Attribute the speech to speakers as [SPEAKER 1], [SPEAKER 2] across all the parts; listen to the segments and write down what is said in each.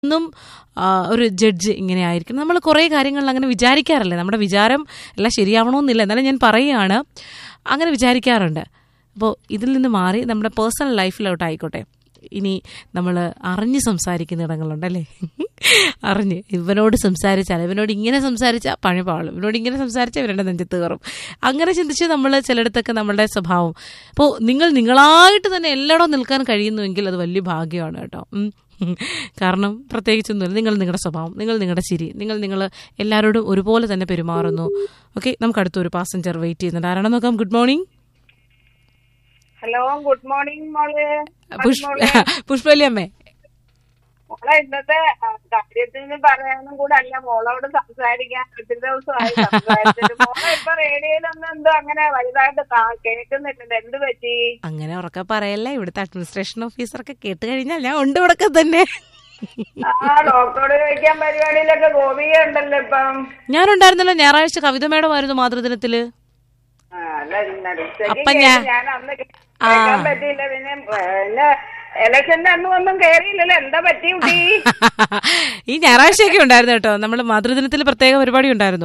[SPEAKER 1] എന്നും ആ, ഒരു ജഡ്ജ് ഇങ്ങനെ ആയിരിക്കും നമ്മൾ കുറേ കാര്യങ്ങളിൽ അങ്ങനെ വിചാരിക്കാറില്ലേ നമ്മുടെ വിചാരം എല്ലാം ശരിയാവണമെന്നില്ല എന്നാലും ഞാൻ പറയുകയാണ് അങ്ങനെ വിചാരിക്കാറുണ്ട് അപ്പോൾ ഇതിൽ നിന്ന് മാറി നമ്മുടെ പേഴ്സണൽ ലൈഫിലോട്ടായിക്കോട്ടെ ഇനി നമ്മൾ അറിഞ്ഞ് സംസാരിക്കുന്ന ഇടങ്ങളുണ്ടല്ലേ അറിഞ്ഞ് ഇവനോട് സംസാരിച്ചാൽ ഇവനോട് ഇങ്ങനെ സംസാരിച്ചാൽ പണി പാളും ഇവനോട് ഇങ്ങനെ സംസാരിച്ചാൽ ഇവരുടെ നെഞ്ചത്ത് കയറും അങ്ങനെ ചിന്തിച്ച് നമ്മൾ ചിലയിടത്തൊക്കെ നമ്മളുടെ സ്വഭാവം അപ്പോൾ നിങ്ങൾ നിങ്ങളായിട്ട് തന്നെ എല്ലായിടവും നിൽക്കാൻ കഴിയുന്നുവെങ്കിൽ അത് വലിയ ഭാഗ്യമാണ് കേട്ടോ ഉം. കാരണം പ്രത്യേകിച്ചൊന്നുമില്ല നിങ്ങൾ നിങ്ങളുടെ സ്വഭാവം നിങ്ങൾ നിങ്ങളുടെ ചിരി നിങ്ങൾ നിങ്ങൾ എല്ലാവരോടും ഒരുപോലെ തന്നെ പെരുമാറുന്നു ഓക്കെ നമുക്ക് അടുത്തൊരു പാസഞ്ചർ വെയിറ്റ് ചെയ്യുന്നുണ്ട് ആരാണെന്ന് നോക്കാം good morning
[SPEAKER 2] hello good morning മോള്
[SPEAKER 1] പുഷ്പ പുഷ്പലി അമ്മേ
[SPEAKER 2] മോളെ ഇന്നത്തെ ആ, കാര്യത്തിന് പറയാനും കൂടെ അല്ല മോളോട് സംസാരിക്കാൻ ഒത്തിരി ദിവസമായി സംസാരിച്ചിട്ട് മോളെ ഇപ്പൊ റേഡിയോയിലൊന്നും എന്തോ അങ്ങനെ വലുതായിട്ട് കാ- കേൾക്കുന്നില്ലല്ലോ എന്ത് പറ്റി
[SPEAKER 1] അങ്ങനെ ഉറക്കെ പറയല്ല ഇവിടുത്തെ അഡ്മിനിസ്ട്രേഷൻ ഓഫീസറൊക്കെ കേട്ട് കഴിഞ്ഞാൽ ഞാൻ ഉണ്ട് ഇവിടെ തന്നെ
[SPEAKER 2] ആ ഡോക്ടറോട് ചോദിക്കാൻ പരിപാടിയിലൊക്കെ ഗോപിക ഉണ്ടല്ലോ ഇപ്പം
[SPEAKER 1] ഞാനുണ്ടായിരുന്നല്ലോ ഞായറാഴ്ച കവിത മേടമായിരുന്നു മാതൃദിനത്തില്
[SPEAKER 2] ആ, അല്ല ഇന്നലെ ഉച്ചയ്ക്ക്
[SPEAKER 1] അപ്പൊ ഞാൻ-
[SPEAKER 2] കേട്ട് ഞാൻ അന്ന് കേൾക്കാൻ പറ്റിയില്ല പിന്നെ പിന്നെ ഇലക്ഷന്റെ അന്നും ഒന്നും കേറിയില്ലല്ലോ എന്താ പറ്റി കുട്ടി
[SPEAKER 1] ഈ ഞായറാഴ്ചയൊക്കെ ഉണ്ടായിരുന്നു കേട്ടോ നമ്മൾ മാതൃദിനത്തിൽ പ്രത്യേക പരിപാടി ഉണ്ടായിരുന്നു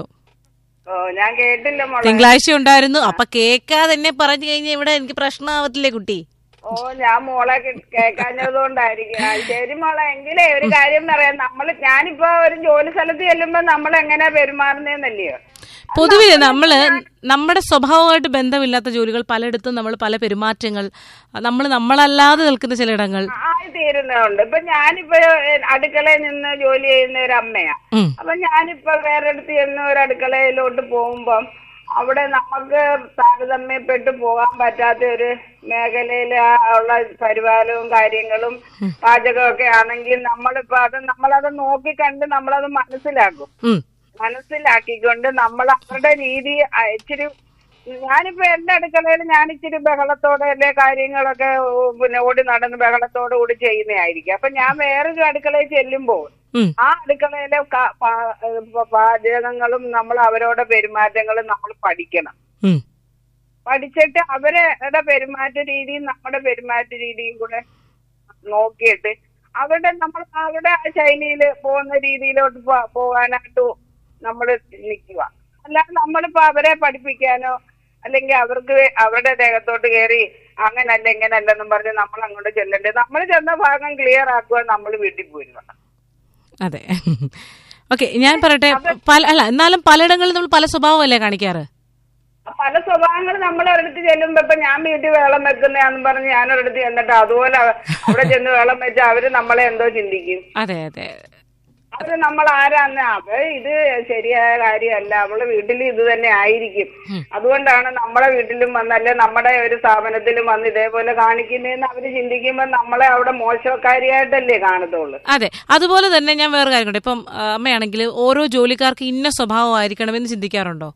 [SPEAKER 2] ഓ ഞാൻ കേട്ടില്ല മോളെ
[SPEAKER 1] തിങ്കളാഴ്ച ഉണ്ടായിരുന്നു അപ്പൊ കേൾക്കാതെ തന്നെ പറഞ്ഞു കഴിഞ്ഞാൽ ഇവിടെ എനിക്ക് പ്രശ്നമാവത്തില്ലേ കുട്ടി
[SPEAKER 2] ഓ ഞാൻ മോളെ കേൾക്കാഞ്ഞത് കൊണ്ടായിരിക്കും ആ, ശരി മോളെ എങ്കിലേ ഒരു കാര്യം പറയാം നമ്മള് ഞാനിപ്പോ ഒരു ജോലി സ്ഥലത്ത് ചെല്ലുമ്പോ നമ്മൾ എങ്ങനെയാ പെരുമാറുന്നേന്നല്ലയോ
[SPEAKER 1] പൊതുവെ നമ്മള് നമ്മുടെ സ്വഭാവമായിട്ട് ബന്ധമില്ലാത്ത ജോലികൾ പലയിടത്തും നമ്മൾ പല പെരുമാറ്റങ്ങൾ നമ്മൾ നമ്മളല്ലാതെ നിൽക്കുന്ന ചിലയിടങ്ങൾ
[SPEAKER 2] ആയി തീരുന്നുണ്ട് ഇപ്പൊ ഞാനിപ്പോ ഏഹ്, അടുക്കളയിൽ നിന്ന് ജോലി ചെയ്യുന്ന ഒരു അമ്മയാ
[SPEAKER 1] ഉം.
[SPEAKER 2] അപ്പൊ ഞാനിപ്പോ വേറെ അടുത്ത് ചെന്ന് ഒരു അടുക്കളയിലോട്ട് പോകുമ്പം അവിടെ നമുക്ക് താരതമ്യപ്പെട്ട് പോകാൻ പറ്റാത്ത ഒരു മേഖലയിൽ ഉള്ള പരിപാലനവും കാര്യങ്ങളും പാചകമൊക്കെ ആണെങ്കിൽ നമ്മളിപ്പോ അത് നമ്മളത് നോക്കിക്കണ്ട് നമ്മളത് മനസ്സിലാക്കും
[SPEAKER 1] ഉം.
[SPEAKER 2] മനസ്സിലാക്കിക്കൊണ്ട് നമ്മൾ അവരുടെ രീതി ആ, ഇച്ചിരി ഞാനിപ്പോ എന്റെ അടുക്കളയിൽ ഞാൻ ഇച്ചിരി ബഹളത്തോടെ അല്ലെ കാര്യങ്ങളൊക്കെ ഓ, പിന്നെ ഓടി നടന്ന് ബഹളത്തോടെ കൂടി ചെയ്യുന്നതായിരിക്കും അപ്പൊ ഞാൻ വേറൊരു അടുക്കളയിൽ ചെല്ലുമ്പോൾ
[SPEAKER 1] ഉം.
[SPEAKER 2] ആ അടുക്കളയിലെ ക- പാ- ഏ, പ- പാചകങ്ങളും നമ്മൾ അവരോട് പെരുമാറ്റങ്ങളും നമ്മൾ പഠിക്കണം
[SPEAKER 1] ഉം.
[SPEAKER 2] പഠിച്ചിട്ട് അവരുടെ പെരുമാറ്റ രീതിയും നമ്മുടെ പെരുമാറ്റ രീതിയും കൂടെ നോക്കിയിട്ട് അവരുടെ നമ്മൾ അവരുടെ ആ ശൈലിയിൽ പോകുന്ന രീതിയിലോട്ട് പോ- പോകാനായിട്ട് നമ്മൾ നിൽക്കുക അല്ലാതെ നമ്മളിപ്പോ അവരെ പഠിപ്പിക്കാനോ അല്ലെങ്കിൽ അവർക്ക് അവരുടെ ദേഹത്തോട്ട് കയറി അങ്ങനല്ല ഇങ്ങനല്ലെന്നും പറഞ്ഞ് നമ്മൾ അങ്ങോട്ട് ചെല്ലണ്ടേ നമ്മൾ ചെന്ന ഭാഗം ക്ലിയർ ആക്കുക നമ്മൾ വീട്ടിൽ പോരുക
[SPEAKER 1] അതെ ഓക്കെ ഞാൻ പറയട്ടെ പല അല്ല എന്നാലും പലയിടങ്ങളിൽ നമ്മൾ പല സ്വഭാവമല്ലേ കാണിക്കാറ്
[SPEAKER 2] പല സ്വഭാവങ്ങൾ നമ്മൾ ഒരിടത്ത് ചെല്ലുമ്പോ ഇപ്പൊ ഞാൻ വീട്ടിൽ വെള്ളം വെക്കുന്നതാന്ന് പറഞ്ഞ് ഞാൻ ഒരിടത്ത് ചെന്നിട്ട് അതുപോലെ അവ- അവിടെ ചെന്ന് വെള്ളം വെച്ച് അവര് നമ്മളെ എന്തോ ചിന്തിക്കും
[SPEAKER 1] അതെ അതെ
[SPEAKER 2] അവര് നമ്മൾ ആരാന്ന് അവ ഇത് ശരിയായ കാര്യമല്ല അവളെ വീട്ടിൽ ഇത് തന്നെ ആയിരിക്കും അതുകൊണ്ടാണ് നമ്മളെ വീട്ടിലും വന്നല്ലേ നമ്മുടെ ഒരു സ്ഥാപനത്തിലും വന്ന് ഇതേപോലെ കാണിക്കുന്നതെന്ന് അവര് ചിന്തിക്കുമ്പോ നമ്മളെ അവിടെ മോശക്കാരിയായിട്ടല്ലേ കാണത്തുള്ളൂ
[SPEAKER 1] അതെ അതുപോലെ തന്നെ ഞാൻ വേറെ കാര്യം കൂടെ ഇപ്പം ആ, അമ്മയാണെങ്കിൽ ഓരോ ജോലിക്കാർക്ക് ഇന്ന സ്വഭാവമായിരിക്കണമെന്ന് ചിന്തിക്കാറുണ്ടോ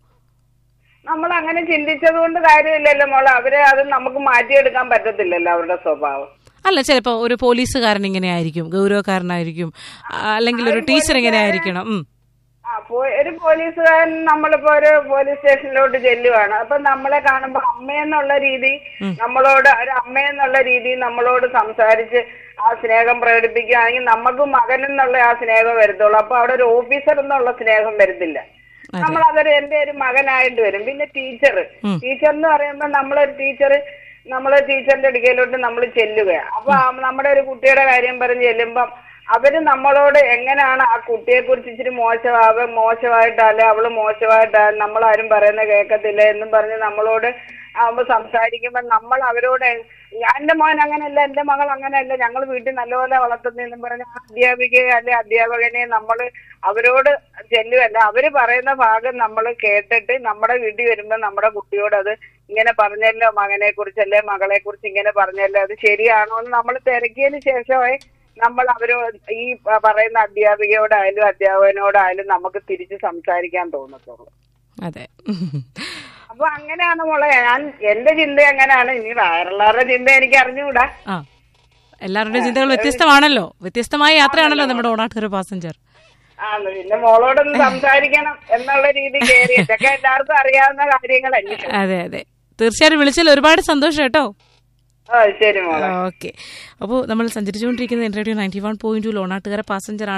[SPEAKER 2] നമ്മൾ അങ്ങനെ ചിന്തിച്ചത് കൊണ്ട് കാര്യമില്ലല്ലോ മോളെ അവരെ അത് നമുക്ക് മാറ്റിയെടുക്കാൻ പറ്റത്തില്ലല്ലോ അവരുടെ സ്വഭാവം
[SPEAKER 1] അല്ല ചിലപ്പോ ഒരു പോലീസുകാരൻ ഇങ്ങനെ ആയിരിക്കും ഗൗരവക്കാരനായിരിക്കും ആ, അല്ലെങ്കിൽ ഒരു ടീച്ചർ ഇങ്ങനെ ആയിരിക്കണം ഉം.
[SPEAKER 2] ആ പോ- ഒരു പോലീസുകാരൻ നമ്മളിപ്പോ ഒരു പോലീസ് സ്റ്റേഷനിലോട്ട് ചെല്ലുവാണ് അപ്പൊ നമ്മളെ കാണുമ്പോ അമ്മയെന്നുള്ള രീതി നമ്മളോട് ഒരു അമ്മയെന്നുള്ള രീതി നമ്മളോട് സംസാരിച്ച് ആ സ്നേഹം പ്രകടിപ്പിക്കുകയാണെങ്കിൽ നമുക്ക് മകൻ എന്നുള്ള ആ സ്നേഹം വരത്തുള്ളൂ അപ്പൊ അവിടെ ഒരു ഓഫീസർ എന്നുള്ള സ്നേഹം വരത്തില്ല നമ്മൾ അതൊരു എന്റെ ഒരു മകനായിട്ട് വരും പിന്നെ ടീച്ചർ ടീച്ചർ എന്ന് പറയുമ്പോ നമ്മളൊരു ടീച്ചർ നമ്മള് ടീച്ചറിന്റെ അടുക്കലോട്ട് നമ്മൾ ചെല്ലുക അപ്പൊ ആ നമ്മുടെ ഒരു കുട്ടിയുടെ കാര്യം പറഞ്ഞ് ചെല്ലുമ്പം അവര് നമ്മളോട് എങ്ങനെയാണ് ആ കുട്ടിയെ കുറിച്ച് ഇച്ചിരി മോശമാവ മോശമായിട്ടല്ല അവള് മോശമായിട്ടാണ് നമ്മളാരും പറയുന്നത് കേൾക്കത്തില്ല എന്നും പറഞ്ഞ് നമ്മളോട് ആവുമ്പോ സംസാരിക്കുമ്പോ നമ്മൾ അവരോട് എന്റെ മോൻ അങ്ങനെയല്ല എന്റെ മകൾ അങ്ങനെയല്ല ഞങ്ങൾ വീട്ടിൽ നല്ലപോലെ വളർത്തുന്നെന്നും പറഞ്ഞ് ആ അധ്യാപികയെ അല്ലെ അധ്യാപകനെ നമ്മൾ അവരോട് ചെല്ലുമല്ല അവര് പറയുന്ന ഭാഗം നമ്മൾ കേട്ടിട്ട് നമ്മുടെ വീട്ടിൽ വരുമ്പോ നമ്മുടെ കുട്ടിയോട് അത് ഇങ്ങനെ പറഞ്ഞല്ലോ മകനെ കുറിച്ചല്ലേ മകളെ കുറിച്ച് ഇങ്ങനെ പറഞ്ഞല്ലോ അത് ശരിയാണോ എന്ന് നമ്മൾ തിരക്കിയതിന് ശേഷമേ നമ്മൾ അവരോ ഈ പ- പറയുന്ന അധ്യാപികയോടായാലും അധ്യാപകനോടായാലും നമുക്ക് തിരിച്ച് സംസാരിക്കാൻ തോന്നത്തുള്ളൂ
[SPEAKER 1] അതെ
[SPEAKER 2] അപ്പൊ അങ്ങനെയാണ് മോളെ ഞാൻ എന്റെ ചിന്ത എങ്ങനെയാണ് ഇനി വേറുള്ളവരുടെ ചിന്ത എനിക്ക് അറിഞ്ഞുകൂടാ
[SPEAKER 1] ആ എല്ലാവരുടെയും ചിന്തകൾ വ്യത്യസ്തമാണല്ലോ വ്യത്യസ്തമായ യാത്രയാണല്ലോ നമ്മുടെ ഓണാട്ടുകര പാസഞ്ചർ
[SPEAKER 2] ആ പിന്നെ മോളോടൊന്ന് സംസാരിക്കണം എന്നുള്ള രീതി കയറി ഇതൊക്കെ എല്ലാവർക്കും അറിയാവുന്ന കാര്യങ്ങളല്ലേ
[SPEAKER 1] അതെ അതെ തീർച്ചയായിട്ടും വിളിച്ചതിൽ ഒരുപാട് സന്തോഷം കേട്ടോ
[SPEAKER 2] ആ ശരി മോളെ
[SPEAKER 1] ഓക്കെ അപ്പോൾ നമ്മൾ സഞ്ചരിച്ചുകൊണ്ടിരിക്കുന്ന radio ninety one point two ലോണാട്ടുകാര പാസഞ്ചർ